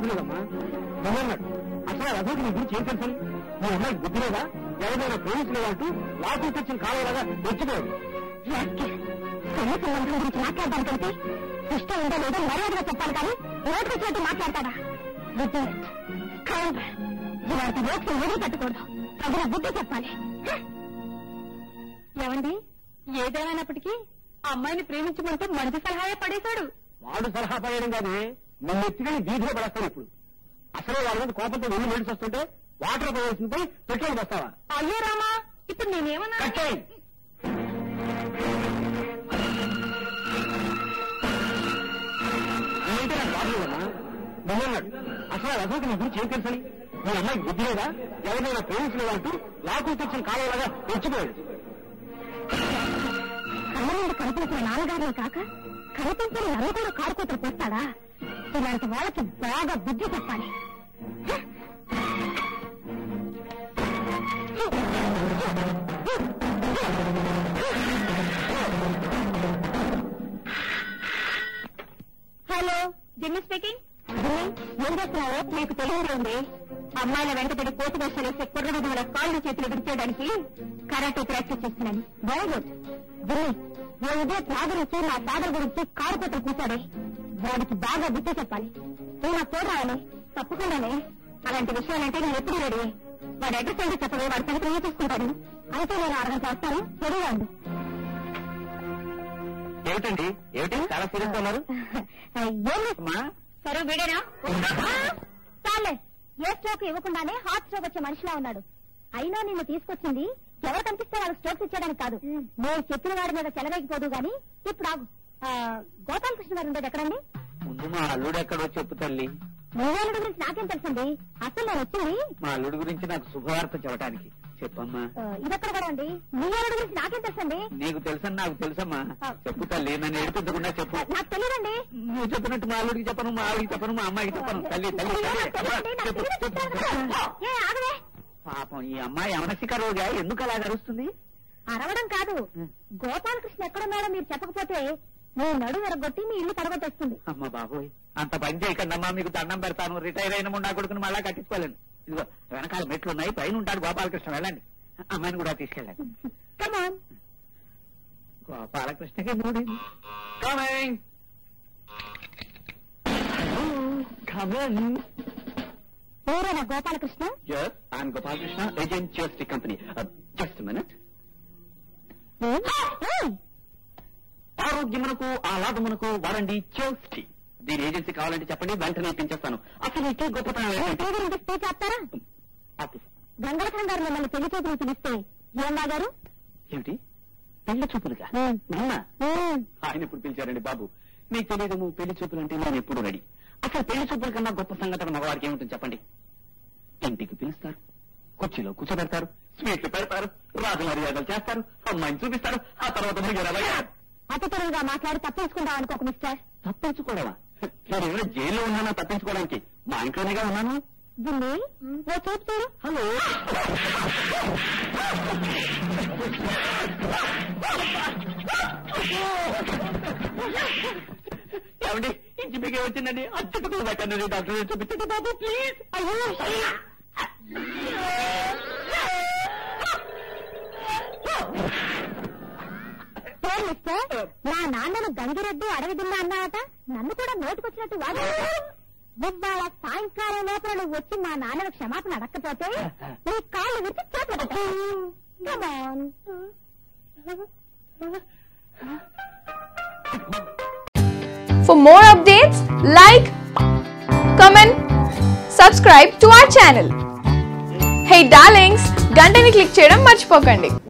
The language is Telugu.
రావట్లేదమ్మా మొన్నన్నాడు అసలు ఆ రఘుకి నీ గురించి ఏం తెలుసని నీ అమ్మాయికి బుద్ధి లేదా ఎవరైనా ప్రేమించలేదు అంటూ లాకు తెచ్చిన కాలువలాగా వచ్చిపోయాడు కన్య సంబంధం గురించి మాట్లాడదాం కంటే ఇష్టం ఉందో లేదో మర్యాదగా చెప్పాలి కానీ రోడ్డు వచ్చినట్టు మాట్లాడతాడా బుద్ధి ఇలాంటి రోడ్స్ వదిలి పెట్టకూడదు తగిన బుద్ధి చెప్పాలి హ! ఏమండి ఏదేమైనప్పటికీ అమ్మాయిని ప్రేమించమంటే మంచి సలహాయే పడేశాడు వాడు సలహా పడేయడం కాదు నన్ను ఎత్తుకొని వీధిలో పడేస్తాను ఇప్పుడు అసలే వాడి మీద కోపంతో వెళ్ళి మేడిచి వస్తుంటే వాటర్ పోయేసింది పెట్రోల్ వస్తావా అయ్యో రామా ఇప్పుడు నేనేమన్నా కట్టేయ్ ఏంటి నాకు బాగలేదమ్మా మొన్నన్నాడు అసలు ఆ రఘుకి నీ గురించి ఏం తెలుసని నీ అమ్మాయికి బుద్ధి లేదా ఎవరైనా ప్రేమించలేదు అంటూ లాకు తెచ్చిన కాలువలాగా వచ్చిపోయాడు కళ్ళ మీద కనిపించిన నాన్నగారే కాక కనిపించిన నన్ను కూడా కారుకూతులు పోస్తాడా ఇలాంటి వాళ్ళకి బాగా బుద్ధి చెప్పాలి హలో జిమ్మి స్పీకింగ్ ఏం చేస్తున్నావో నీకు తెలియదు ఉంది అమ్మాయిల వెంటబడి కోతి వేషాలు వేసే కుర్రడు వాళ్ళ కాళ్ళు చేతులు విడిచేయడానికి కరాటే ప్రాక్టీస్ చేస్తున్నాను వెరీ గుడ్ జిమ్మి ఓ ఉదయం త్రాగర్ వచ్చి నా ఫాదర్ గురించి కారు కొత్తలు కూర్చాడే వాడికి బాగా బుద్ధి చెప్పాలి నువ్వు నాకు తోడు రావాలి తప్పకుండానే అలాంటి విషయాలంటే నేను ఎప్పుడు రెడీ వాడి అడ్రస్ ఏంటో చెప్పవే వాడి పని క్రియ చేసుకుంటాను అయితే నేను అరగంట వస్తాను రెడీగా ఉంది ఏమిటండి ఏమిటి చాలా సీరియస్ గా ఉన్నారు ఏం లేదు అమ్మా సరే వీడేనా చాలే ఏ స్ట్రోక్ ఇవ్వకుండానే హార్ట్ స్ట్రోక్ వచ్చే మనిషిలా ఉన్నాడు అయినా నిన్ను తీసుకొచ్చింది ఎవరు కనిపిస్తే వాళ్ళకి స్ట్రోక్స్ ఇచ్చేయడానికి కాదు నేను చెప్పిన వాడి మీద చెలవేగిపోదు గాని ఇప్పుడు ఆగు ఆ, గోపాలకృష్ణ గారు ఉండేది ఎక్కడండి ముందు మా అల్లుడు ఎక్కడో చెప్పు తల్లి మూవేళ్ళ గురించి నాకేం తెలుసండి అసలు నేను వచ్చింది మా అల్లుడు గురించి నాకు శుభవార్త చెప్పడానికి చెప్పమ్మా ఆ, ఇదెక్కడ కూడా అండి మీ వాళ్ళ గురించి నాకేం తెలుసండి నీకు తెలుసని నాకు తెలుసమ్మా చెప్పు తల్లి నన్ను ఏడిపించకుండా చెప్పు ఆ, నాకు తెలియదండి నువ్వు చెప్పినట్టు మా అల్లుడికి చెప్పను మా ఆవిడికి చెప్పను మా అమ్మాయికి చెప్పను తల్లి తల్లి అయ్యో, తల్లి, నాకు తెలియదండి, నాకు చెప్పు, తెలియదు చెప్పు, చెప్తాను కదా. చెప్పు. ఏ ఆగవే పాపం ఈ అమ్మాయి అమనసిక రోజా ఎందుకు అలా గడుస్తుంది అరవడం కాదు గోపాలకృష్ణ ఎక్కడున్నాడో మీరు చెప్పకపోతే మీ నడు విరగొట్టి మీ ఇల్లు పడగొట్టేస్తుంది అమ్మ బాబోయ్ అంత పని చేయకండి అమ్మా మీకు దండం పెడతాను రిటైర్ అయిన ముండా కొడుకుని మళ్ళా కట్టించుకోలేను ఇదిగో వెనకాల మెట్లు ఉన్నాయి పైన ఉంటాడు గోపాలకృష్ణ వెళ్ళండి అమ్మాయిని కూడా తీసుకెళ్ళండి కమాన్ గోపాలకృష్ణకి మూడు కమింగ్ కమింగ్ ఎవరైనా Gopalakrishna Yes, I'm Gopalkrishna, agent GST company. Uh, just a minute. ఏం? ఏయ్! ఆరోగ్యమునకు ఆహ్లాదమునకు వారండి చేస్టి దీని ఏజెన్సీ కావాలంటే చెప్పండి వెంటనే ఇప్పించేస్తాను అసలు ఇకే గొప్పతనం ఏ ఏంటంటే పేరు ఇంటి స్పీచ్ చెప్తారా ఆఫీస్ గంగరథం గారు మిమ్మల్ని పెళ్లి చూపులు పిలిస్తే ఏం గారు ఏమిటి పెళ్లి చూపులుగా నాన్న ఆయన ఎప్పుడు పిలిచారండి బాబు మీకు తెలియదు పెళ్లి చూపులు అంటే నేను ఎప్పుడు రెడీ అసలు పెళ్లి చూపుల కన్నా గొప్ప సంఘటన మగవాడికి ఏముంటుంది చెప్పండి ఇంటికి పిలుస్తారు కుర్చీలో కూర్చోబెడతారు స్వీట్లు పెడతారు రాజు మర్యాదలు చేస్తారు అమ్మాయిని చూపిస్తారు ఆ తర్వాత మీరు ఎలా అతి తెలుగుగా మాట్లాడి తప్పించుకుందాం అనుకోక మిస్టర్ తప్పించుకోవడమా నేను ఏమైనా జైల్లో ఉన్నానా తప్పించుకోవడానికి మా ఇంట్లోనేగా ఉన్నాను దిల్లి ఓ చూపు చూడు హలో ఏమండి ఇంటి మీకు వచ్చిందండి అచ్చుకుతున్న దగ్గర డాక్టర్ చూపించండి బాబు ప్లీజ్ అయ్యో ఏం మిస్టర్ నా నాన్నను గంగిరెడ్డి అడవి దిల్ల అన్నావట నన్ను కూడా నోటుకొచ్చినట్టు వాడు ఇవాళ సాయంకాలం లోపల నువ్వు వచ్చి మా నాన్నను క్షమాపణ అడగకపోతే నీ కాళ్ళు విరిచి చేతులు Come on. For more updates, like, comment, subscribe to our channel. Hey darlings, గంటని click చేయడం మర్చిపోకండి